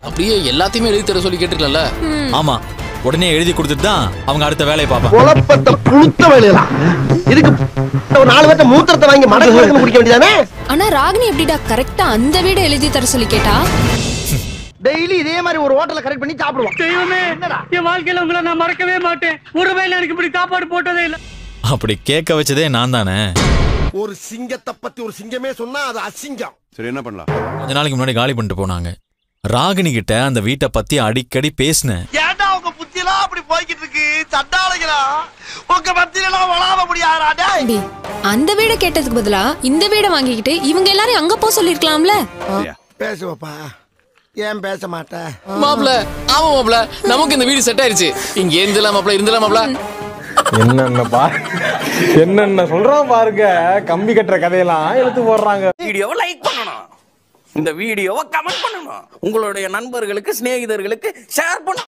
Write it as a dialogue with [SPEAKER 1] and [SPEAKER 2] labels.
[SPEAKER 1] அப்படியே எல்லாத்தையுமே எழுதி தர சொல்லி கேட்டிருக்கல
[SPEAKER 2] ஆமா உடனே எழுதி கொடுத்துட்டு தான் அவங்க அடுத்த வேலையை பார்ப்பாங்க
[SPEAKER 3] குழப்பத்தை புழுத்த வேலையா இதுக்கு ஒரு நாலு பேர்த்த மூத்திரத்தை வாங்கி மடக்கு மடக்குன்னு குடிக்க வேண்டியதானே
[SPEAKER 4] ஆனா ராகினி எப்படிடா கரெக்டா அந்த வீடு எழுதி தர சொல்லி கேட்டா
[SPEAKER 3] டெய்லி இதே மாதிரி ஒரு ஹோட்டல்ல கரெக்ட் பண்ணி சாப்பிடுவோம்
[SPEAKER 5] தெய்வமே என் வாழ்க்கையில உங்களை நான் மறக்கவே மாட்டேன் ஒரு வேளை எனக்கு இப்படி சாப்பாடு போட்டதே இல்ல
[SPEAKER 2] அப்படி கேட்க வச்சதே நான் தானே
[SPEAKER 3] ஒரு சிங்கத்தை பத்தி ஒரு சிங்கமே சொன்னா அது அசிங்கம்
[SPEAKER 6] சரி என்ன பண்ணலாம்
[SPEAKER 2] கொஞ்ச நாளைக்கு முன்னாடி காலி பண்ணிட்டு போனாங்க ராகினி கிட்ட அந்த வீட்டை பத்தி அடிக்கடி பேசினேன்
[SPEAKER 3] ஏன்டா உங்க புத்தியெல்லாம் அப்படி போய்கிட்டு இருக்கு சண்டாளைகளா உங்க பத்தியெல்லாம் வளாம முடியாதா
[SPEAKER 4] தம்பி அந்த வீடை கேட்டதுக்கு பதிலா இந்த வீடை வாங்கிக்கிட்டு இவங்க எல்லாரையும் அங்க போக சொல்லிருக்கலாம்ல
[SPEAKER 3] பேசுவப்பா ஏன் பேச மாட்டேன்
[SPEAKER 1] மாப்பிள ஆமா மாப்பிள நமக்கு இந்த வீடு செட் ஆயிருச்சு இங்க இருந்தலாம் மாப்பிள இருந்தலாம் மாப்பிள
[SPEAKER 7] என்னென்ன பா என்னென்ன சொல்றான் பாருங்க கம்பி கட்டுற கதையெல்லாம் எடுத்து போடுறாங்க
[SPEAKER 8] வீடியோவை லைக் பண்ணணும் இந்த வீடியோவை கமெண்ட் பண்ணணும் உங்களுடைய நண்பர்களுக்கு சிநேகிதர்களுக்கு ஷேர் பண்ணணும்